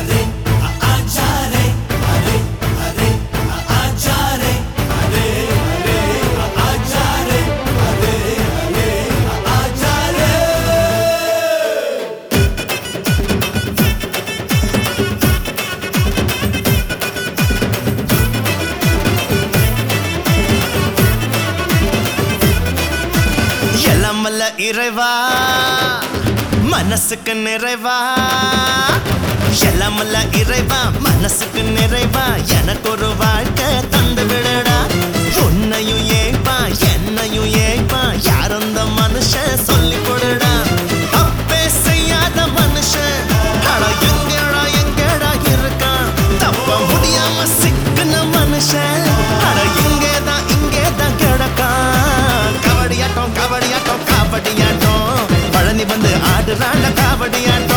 எல்லாமல்ல இறைவா மனசுக்கு நிறைவா எல்லாமல்ல இறைவா மனசுக்கு நிறைவா எனக்கு ஒரு வாழ்க்கை தந்து விடடா உன்னையும் ஏப்பா என்னையும் ஏப்பா யார் அந்த மனுஷன் சொல்லி கொடுடா தப்பே செய்யாத மனுஷன் அட எங்கடா எங்கடா இருக்கான் தப்ப முடியாம சிக்குன மனுஷன் அட இங்கேதான் இங்கேதான் கிடக்கான் கபடியாட்டம் கபடியாட்டம் கபடியாட்டம் பழனி வந்து ஆடுறாண்ட கபடியாட்டம்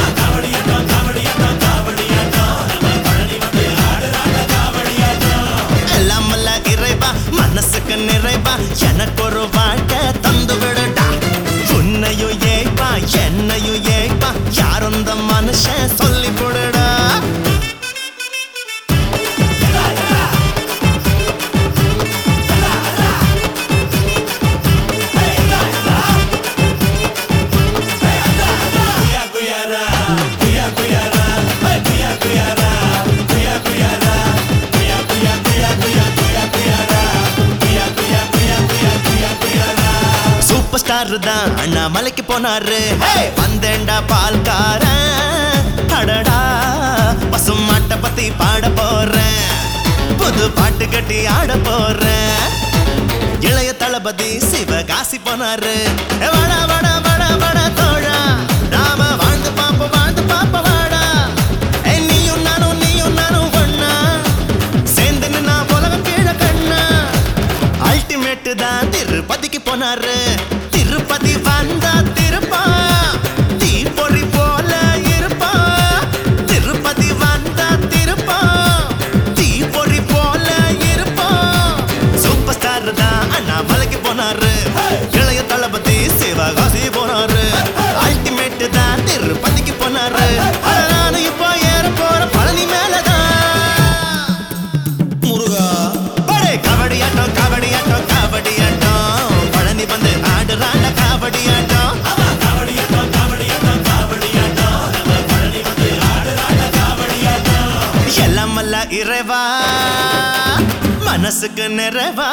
எல்லாமல்ல இறைவா மனசுக்கு நிறைவா எனக்கு ஒரு வாழ்க்கை தந்து விடடா உன்னையும் ஏய்ப்பா என்னையும் ஏய்ப்பா யார் அந்த மனுஷன் சொல்லி கொடுடா சூப்பர் ஸ்டார் தான் அண்ணாமலைக்கு போனாரு Hey! வந்தேன்டா பால்காரன் அடடா பசும் மாட்டை பத்தி பாட போறேன் புது பாட்டு கட்டி ஆட போறேன் இளைய தளபதி சிவகாசி போனாரு ஏ வாடா வாடா வாடா வாடா தோழா நாம வாழ்ந்து பாப்போம் வாழ்ந்து பாப்போம் வாடா ஏய், நீயும் நானும் நீயும் நானும் ஒண்ணா சேர்ந்து நின்னா உலகம் கீழே கண்ணா அல்டிமேட் தான் திருப்பதிக்கு போனாரு திருப்பதி வந்தா திருப்பா தீப்பொறி போல இருப்பா திருப்பதி வந்தா திருப்பா தீப்பொறி போல இருப்பா சூப்பர் ஸ்டார் தான் அண்ணாமலைக்கு போனாரு இளைய தளபதி சிவகாசி போனாரு அல்டிமேட் தான் திருப்பதிக்கு போனாரு அட நானும் இப்போ ஏற போற பழனி மேலதான் முருகா படே கபடியாட்டம் கபடியாட்டம் கபடியாட்டம் பழனி வந்து ஆடுறாண்ட கபடியாட்டம் எல்லாம் அல்ல இறைவா மனசுக்கு நிறைவா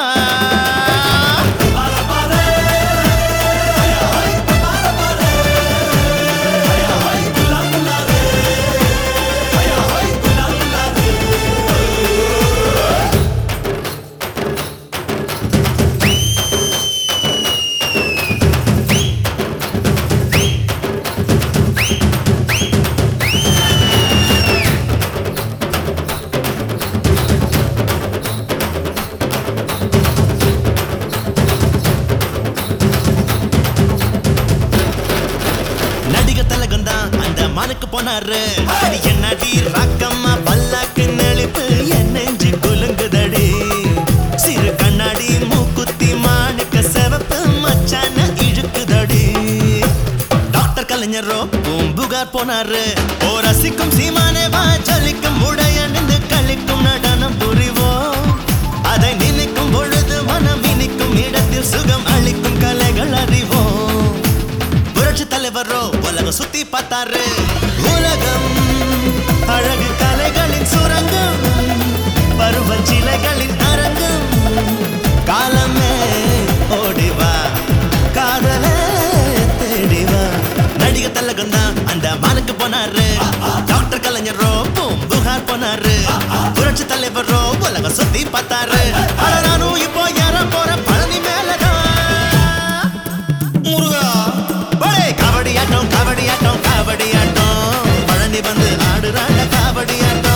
நடிக தலகம் தான் அந்த மனுக்கு போனாரு அடி என்னடி ராக்கம்மா பல்லாக்கு நெளிப்பு என் நெஞ்சு குலுங்குதடி சிறு கண்ணாடி மூக்குத்தி மானுக்க செவப்பு மச்சான இழுக்குதடி டாக்டர் கலைஞரோ பூம்புகார் போனாரு ஓ ரசிக்கும் சீமானே வா ஜலிக்கும் உடைய நின்று கழிக்கும் நடனம் புரிவோம் அதை நினைக்கும் பொழுது மனம் இனிக்கும் இடத்தில் சுகம் அளிக்கும் கலைகள் அறிவோம் புரட்சி தலைவரோ உலகம் சுத்தி பார்த்தாரு உலகம் அழகு கலைகளின் சுரங்கம் பருவச்சிலைகளின் அரங்கம் காலமே ஓடிவா காதலே தேடிவா நடிக தலகம் தான் அந்த மானுக்கு போனாரு டாக்டர் கலைஞரோ பூம்புகார் போனாரு புரட்சி தலைவரோ உலகம் சுத்தி பார்த்தாரு அட நானும் இப்போ ஏற போற பழனி மேலதான் முருகா ஒரே கபடியாட்டம் கபடியாட்டம் கபடியாட்டம் பழனி வந்து ஆடுறாண்ட கபடியாட்டம்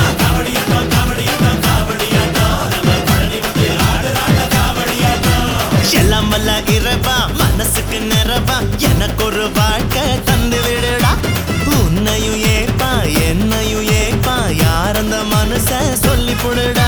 எல்லாம் வல்ல இறைவா மனசுக்கு நிறைவா எனக்கு ஒரு வாழ்க்கை தந்து விடுடா உன்னையும் ஏப்பா என்னையும் ஏப்பா யார் அந்த மனுஷன் சொல்லி புடுடா